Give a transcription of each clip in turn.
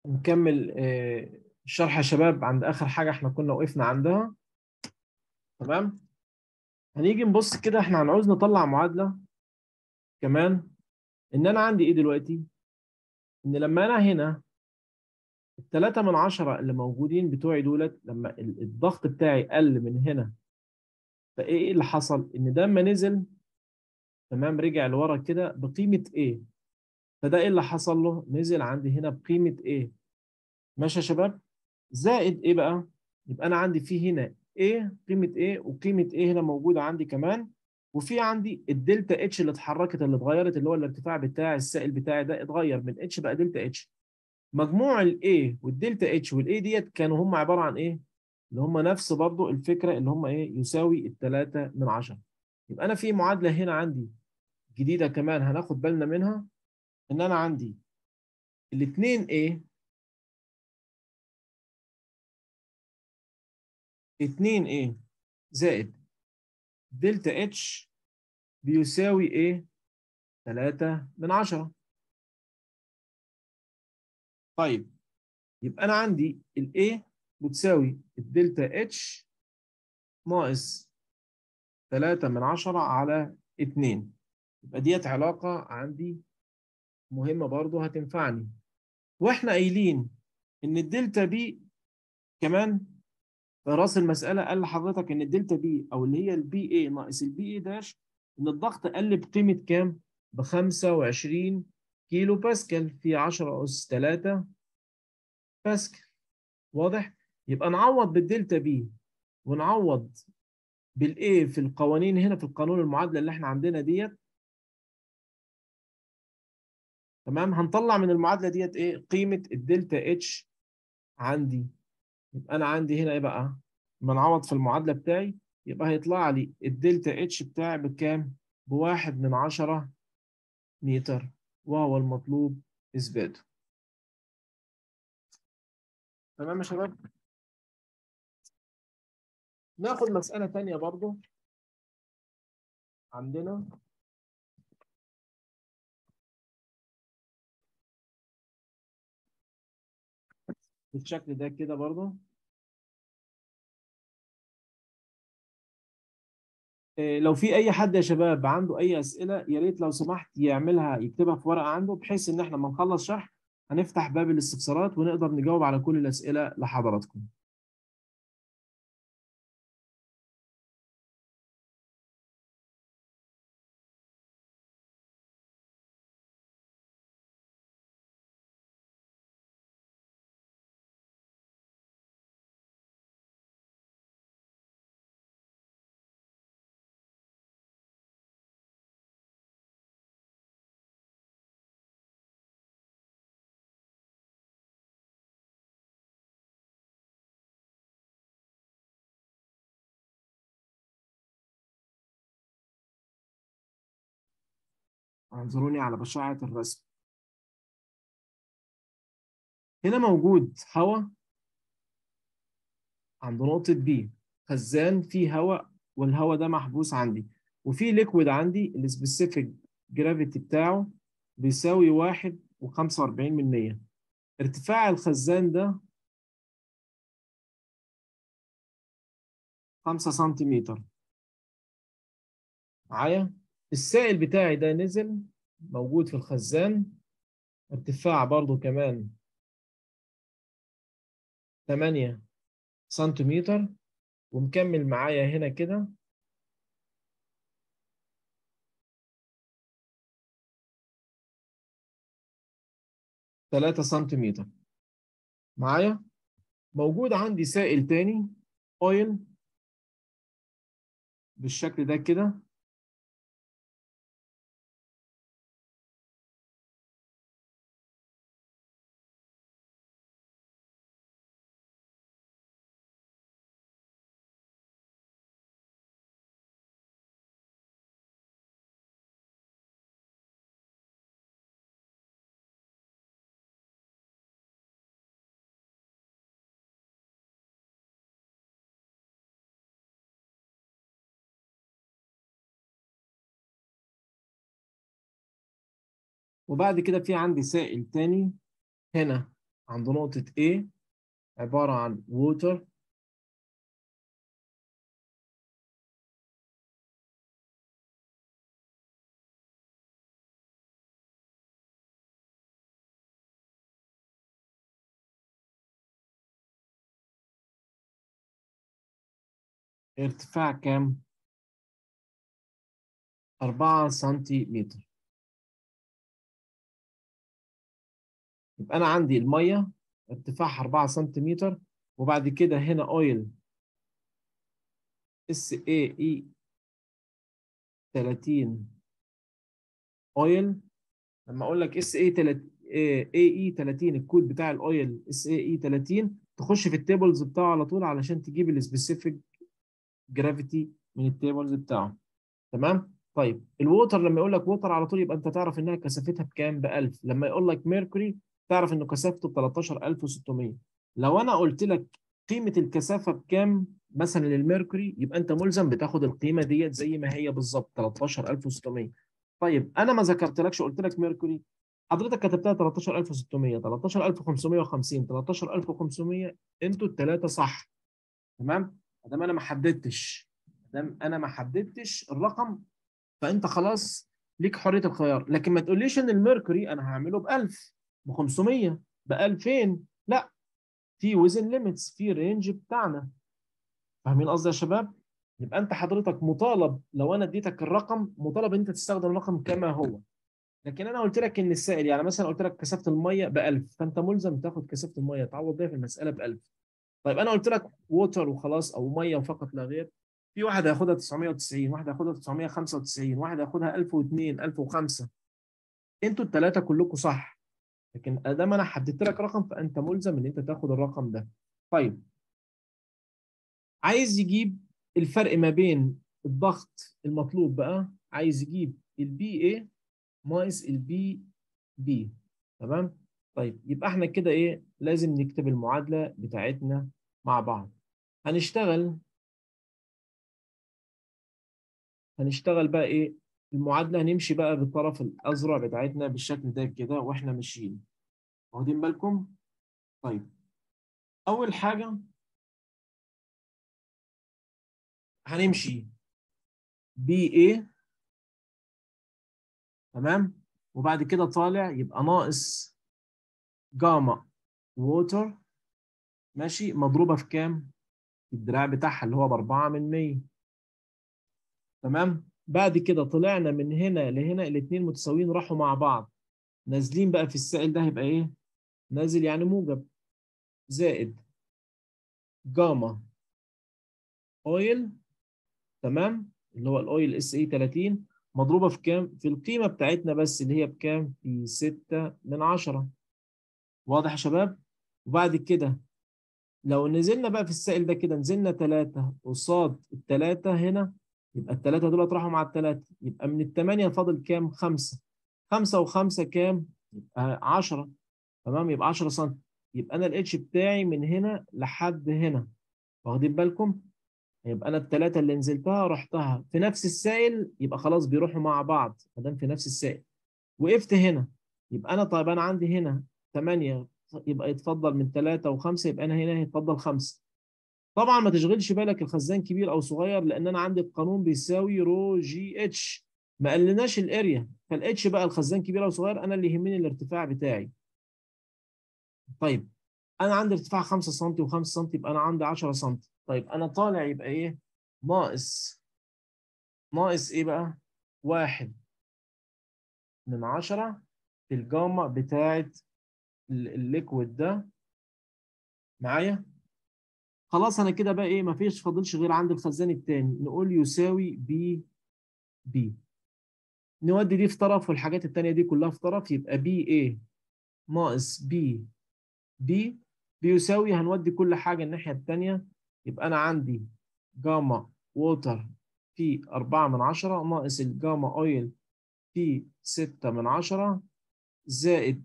نكمل آه، الشرح يا شباب عند اخر حاجه احنا كنا وقفنا عندها تمام هنيجي نبص كده احنا هنعوز نطلع معادله كمان ان انا عندي ايه دلوقتي ان لما انا هنا الثلاثة من عشرة اللي موجودين بتوعي دولت لما ال- الضغط بتاعي قل من هنا فايه إيه اللي حصل ان ده لما نزل تمام رجع لورا كده بقيمه ايه فده ايه اللي حصل له نزل عندي هنا بقيمه ايه ماشي يا شباب زائد ايه بقى يبقى انا عندي في هنا ايه قيمه ايه وقيمه ايه هنا موجوده عندي كمان وفي عندي الدلتا اتش اللي اتحركت اللي اتغيرت اللي هو الارتفاع بتاع السائل بتاعي ده اتغير من اتش بقى دلتا اتش مجموع الاي والدلتا اتش والاي ديت كانوا هم عباره عن ايه اللي هم نفس برضو الفكره اللي هم ايه يساوي الثلاثة من عشرة يبقى انا في معادله هنا عندي جديده كمان هناخد بالنا منها ان انا عندي الاثنين ايه 2 ايه زائد دلتا اتش بيساوي ايه 3 من 10 طيب يبقى انا عندي الايه بتساوي الدلتا اتش ناقص 3 من 10 على 2 يبقى ديت علاقة عندي مهمة برضو هتنفعني واحنا قايلين ان الدلتا بي كمان في راس المسألة قال لحضرتك ان الدلتا بي او اللي هي البي اي ناقص البي اي داش ان الضغط قل بقيمة كام؟ ب 25 كيلو باسكال في 10 أس 3 باسكال واضح؟ يبقى نعوض بالدلتا بي ونعوض بالاي في القوانين هنا في القانون المعادلة اللي احنا عندنا ديت تمام هنطلع من المعادلة ديت ايه؟ قيمة الدلتا اتش عندي يبقى انا عندي هنا ايه بقى؟ لما نعوض في المعادلة بتاعي يبقى هيطلع لي الدلتا اتش بتاعي بكام؟ بواحد من عشرة متر وهو المطلوب إثباته. تمام يا شباب؟ ناخد مسألة تانية برضو عندنا بالشكل ده كده برضو إيه، لو في اي حد يا شباب عنده اي اسئله يا ريت لو سمحت يعملها يكتبها في ورقه عنده بحيث ان احنا لما نخلص شرح هنفتح باب الاستفسارات ونقدر نجاوب على كل الاسئله لحضراتكم انظروني على بشاعه الرسم هنا موجود هواء عند نقطه بي خزان فيه هواء والهواء ده محبوس عندي وفي ليكويد عندي السبيسيفيك جرافيتي بتاعه بيساوي واحد وخمسة وأربعين من مية ارتفاع الخزان ده خمسة سنتيمتر معايا السائل بتاعي ده نزل موجود في الخزان ارتفاع برضو كمان 8 سنتيمتر ومكمل معايا هنا كده تلاتة سنتيمتر معايا موجود عندي سائل تاني اويل بالشكل ده كده وبعد كده في عندي سائل تاني هنا عند نقطة A عبارة عن water ارتفاع كام؟ 4 سنتيمتر يبقى أنا عندي المية ارتفاعها 4 سنتيمتر وبعد كده هنا اويل اس اي اي 30 اويل لما اقول لك اس اي 30 اي اي 30 الكود بتاع الاويل اس اي اي 30 تخش في التيبلز بتاعه على طول علشان تجيب السبيسيفيك جرافيتي من التيبلز بتاعه تمام طيب الووتر لما يقول لك ووتر على طول يبقى انت تعرف انها كثافتها بكام ب 1000 لما يقول لك ميركوري تعرف انه كثافته ب 13600 لو انا قلت لك قيمه الكثافه بكام مثلا للميركوري يبقى انت ملزم بتاخد القيمه ديت زي ما هي بالظبط 13600 طيب انا ما ذكرتلكش قلت لك ميركوري حضرتك كتبتها 13600 13550 13500 انتوا الثلاثه صح تمام ما دام انا ما حددتش ما دام انا ما حددتش الرقم فانت خلاص ليك حريه الخيار لكن ما تقوليش ان الميركوري انا هعمله ب 1000 ب 500 ب 2000 لا في وزن ليميتس في رينج بتاعنا فاهمين قصدي يا شباب يبقى انت حضرتك مطالب لو انا اديتك الرقم مطالب انت تستخدم الرقم كما هو لكن انا قلت لك ان السائل يعني مثلا قلت لك كثافه الميه ب 1000 فانت ملزم تاخد كثافه الميه تعوض بيها في المساله ب 1000 طيب انا قلت لك ووتر وخلاص او ميه فقط لا غير في واحد هياخدها 990 واحد هياخدها 995 واحد هياخدها 1002 1005 انتوا الثلاثه كلكم صح لكن ادام انا حددت لك رقم فانت ملزم ان انت تاخد الرقم ده طيب عايز يجيب الفرق ما بين الضغط المطلوب بقى عايز يجيب البي اي ناقص البي بي تمام طيب يبقى احنا كده ايه لازم نكتب المعادله بتاعتنا مع بعض هنشتغل هنشتغل بقى ايه المعادله هنمشي بقى بالطرف الازرق بتاعتنا بالشكل ده كده واحنا ماشيين واخدين بالكم طيب اول حاجه هنمشي بي اي تمام وبعد كده طالع يبقى ناقص جاما ووتر ماشي مضروبه في كام الدراع بتاعها اللي هو باربعة من 100 تمام بعد كده طلعنا من هنا لهنا الاثنين متساويين راحوا مع بعض نازلين بقى في السائل ده هيبقى ايه نازل يعني موجب زائد جاما اويل تمام اللي هو الاويل اس اي 30 مضروبه في كام في القيمه بتاعتنا بس اللي هي بكام في 6 من 10 واضح يا شباب وبعد كده لو نزلنا بقى في السائل ده كده نزلنا 3 قصاد الثلاثه هنا يبقى الثلاثه دول راحوا مع الثلاثه يبقى من الثمانيه فاضل كام 5 5 و5 كام يبقى 10 تمام يبقى 10 سم يبقى انا الاتش بتاعي من هنا لحد هنا واخدين بالكم يبقى انا الثلاثه اللي نزلتها رحتها في نفس السائل يبقى خلاص بيروحوا مع بعض ما دام في نفس السائل وقفت هنا يبقى انا طيب انا عندي هنا 8 يبقى يتفضل من 3 و5 يبقى انا هنا هيتفضل 5 طبعا ما تشغلش بالك الخزان كبير او صغير لان انا عندي القانون بيساوي رو جي اتش ما قلناش الاريا فالاتش بقى الخزان كبير او صغير انا اللي يهمني الارتفاع بتاعي طيب انا عندي ارتفاع 5 سم و5 سم يبقى انا عندي 10 سم طيب انا طالع يبقى ايه ناقص ناقص ايه بقى واحد من عشرة في الجاما بتاعت الليكويد ده معايا خلاص انا كده بقى ايه مفيش فاضلش غير عند الخزان التاني نقول يساوي بي بي نودي دي في طرف والحاجات التانية دي كلها في طرف يبقى بي ايه ناقص بي بي بيساوي هنودي كل حاجة الناحية التانية يبقى أنا عندي جاما ووتر في أربعة من عشرة ناقص الجاما أويل في ستة من عشرة زائد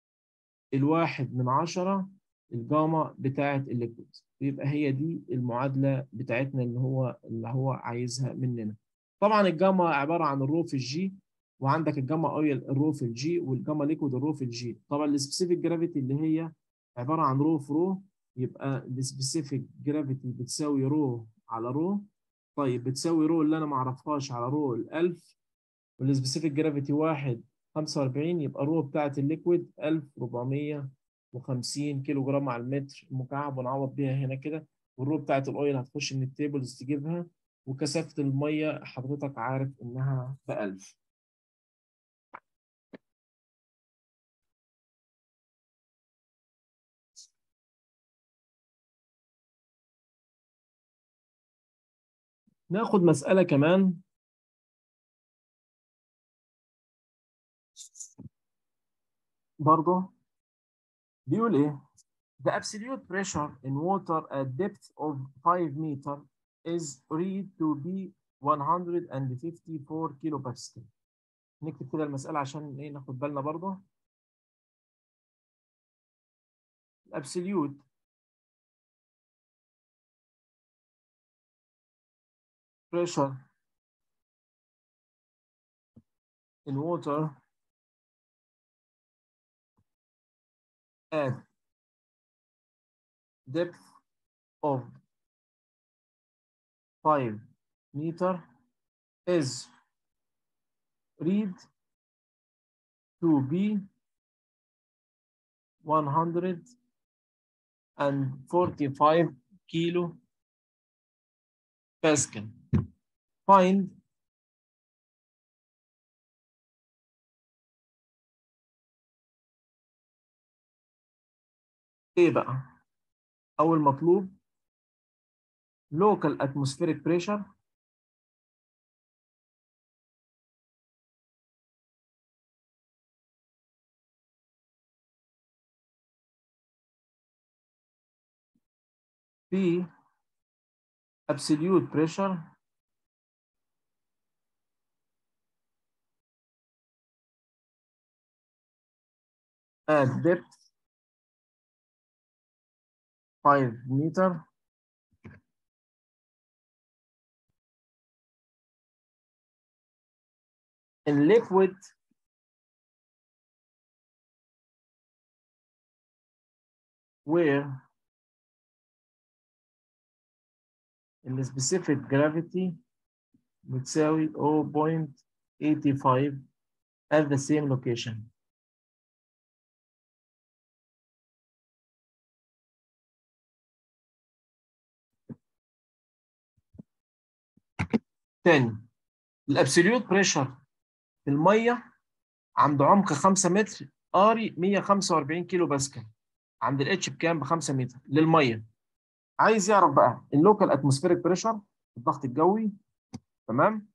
الواحد من عشرة الجاما بتاعة الليكويد يبقى هي دي المعادلة بتاعتنا اللي هو اللي هو عايزها مننا طبعا الجاما عبارة عن الرو في الجي وعندك الجاما اويل الرو في الجي والجاما ليكويد الرو في الجي طبعا السبيسيفيك جرافيتي اللي هي عباره عن رو في رو يبقى السبيسيفيك جرافيتي بتساوي رو على رو طيب بتساوي رو اللي انا ما اعرفهاش على رو ال 1000 والسبيسيفيك جرافيتي 1 45 يبقى رو بتاعت الليكويد 1450 كيلو جرام على المتر المكعب ونعوض بيها هنا كده والرو بتاعت الاويل هتخش من التيبلز تجيبها وكثافه الميه حضرتك عارف انها ب 1000 ناخد مسألة كمان برضه بيقول ايه The absolute pressure in water at depth of 5 meter is read to be 154 كيلو باسكال نكتب كده المسألة عشان ايه ناخد بالنا برضه الابسوليوت pressure in water at depth of 5 meter is read to be 145 kilo Pascal. Find ايه بقى؟ أول مطلوب local atmospheric pressure B absolute pressure at depth 5 meter in liquid where the specific gravity بتساوي 0.85 at the same location. تاني الابسوليوت بريشر في الميه عند عمق 5 متر قاري 145 كيلو باسكال عند الاتش بكام ب 5 متر للميه عايز يعرف بقى اللوكال اتموسفيريك بريشر الضغط الجوي تمام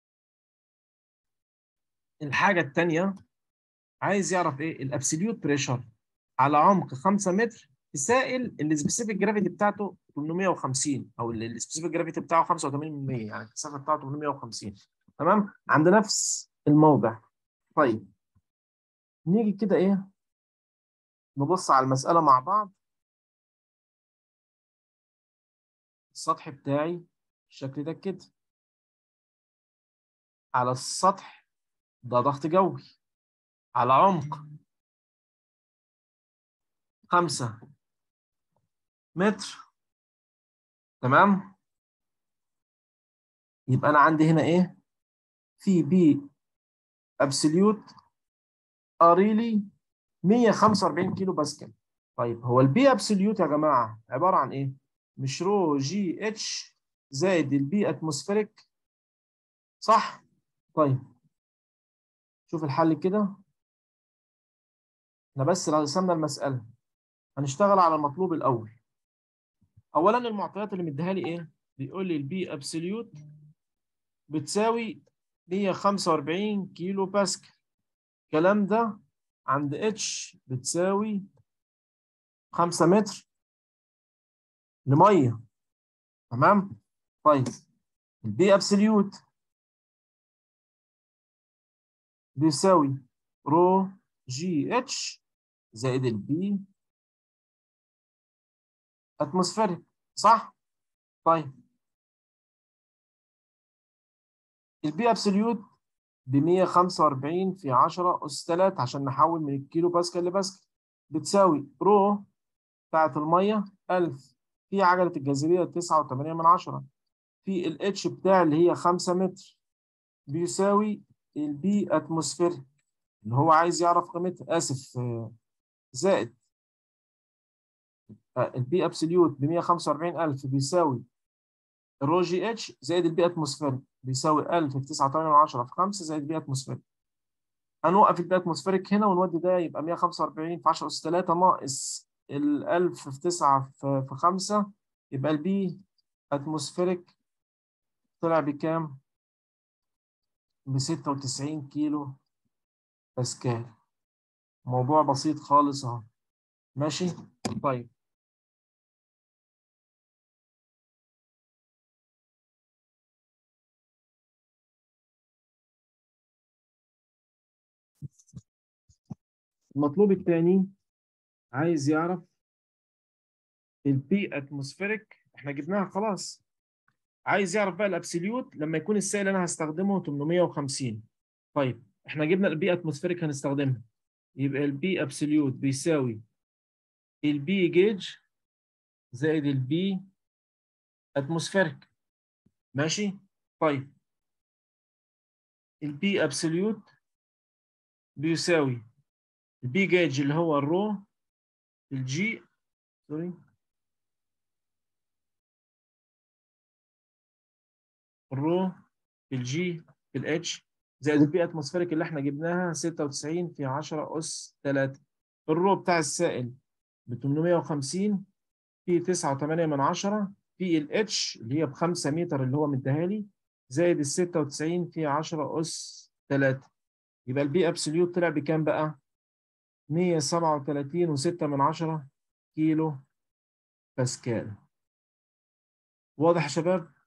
الحاجه الثانيه عايز يعرف ايه الابسوليوت بريشر على عمق 5 متر في سائل السبيسيفيك جرافيتي بتاعته 850 او السبيسيفيك جرافيتي بتاعه 85% يعني الكثافه بتاعته 850 تمام عند نفس الموضع طيب نيجي كده ايه نبص على المساله مع بعض السطح بتاعي بالشكل ده كده على السطح ده ضغط جوي على عمق خمسة متر تمام يبقى أنا عندي هنا إيه في بي أبسوليوت قاريلي 145 كيلو باسكال طيب هو البي أبسوليوت يا جماعة عبارة عن إيه؟ مش رو جي اتش زائد البي اتموسفيريك صح؟ طيب شوف الحل كده احنا بس لو رسمنا المسألة هنشتغل على المطلوب الأول أولا المعطيات اللي مديها لي إيه؟ بيقول لي البي أبسوليوت بتساوي 145 كيلو باسكال الكلام ده عند اتش بتساوي 5 متر لميه تمام طيب البي ابسوليوت بيساوي رو جي اتش زائد البي اتموسفيريك صح طيب البي ابسوليوت ب 145 في 10 اس 3 عشان نحول من الكيلو باسكال لباسكال بتساوي رو بتاعت الميه 1000 في عجله الجاذبيه 9.8 من عشرة في الاتش بتاع اللي هي 5 متر بيساوي البي اتموسفير اللي هو عايز يعرف قيمتها اسف زائد البي ابسوليوت ب 145000 بيساوي الرو جي اتش زائد البي اتموسفير بيساوي 1000 في 9.8 في 5 زائد البي اتموسفير هنوقف البي اتموسفيرك هنا ونودي ده يبقى 145 في 10 اس 3 ناقص ال 1000 في 9 في 5 يبقى البي اتموسفيرك طلع بكام؟ ب 96 كيلو باسكال موضوع بسيط خالص اهو ماشي طيب المطلوب الثاني عايز يعرف البي اتموسفيريك احنا جبناها خلاص عايز يعرف بقى الابسوليوت لما يكون السائل اللي انا هستخدمه 850 طيب احنا جبنا البي اتموسفيريك هنستخدمها يبقى البي ابسوليوت بيساوي البي جيج زائد البي اتموسفيريك ماشي طيب البي ابسوليوت بيساوي البي جيج اللي هو الرو الجي سوري الرو الجي الاتش زائد البي اتموسفيريك اللي احنا جبناها 96 في 10 اس 3 الرو بتاع السائل ب 850 في 9.8 من 10 في الاتش اللي هي ب 5 متر اللي هو مديها لي زائد ال 96 في 10 اس 3 يبقى البي ابسوليوت طلع بكام بقى؟ 137 و6 من 10 كيلو باسكال واضح يا شباب؟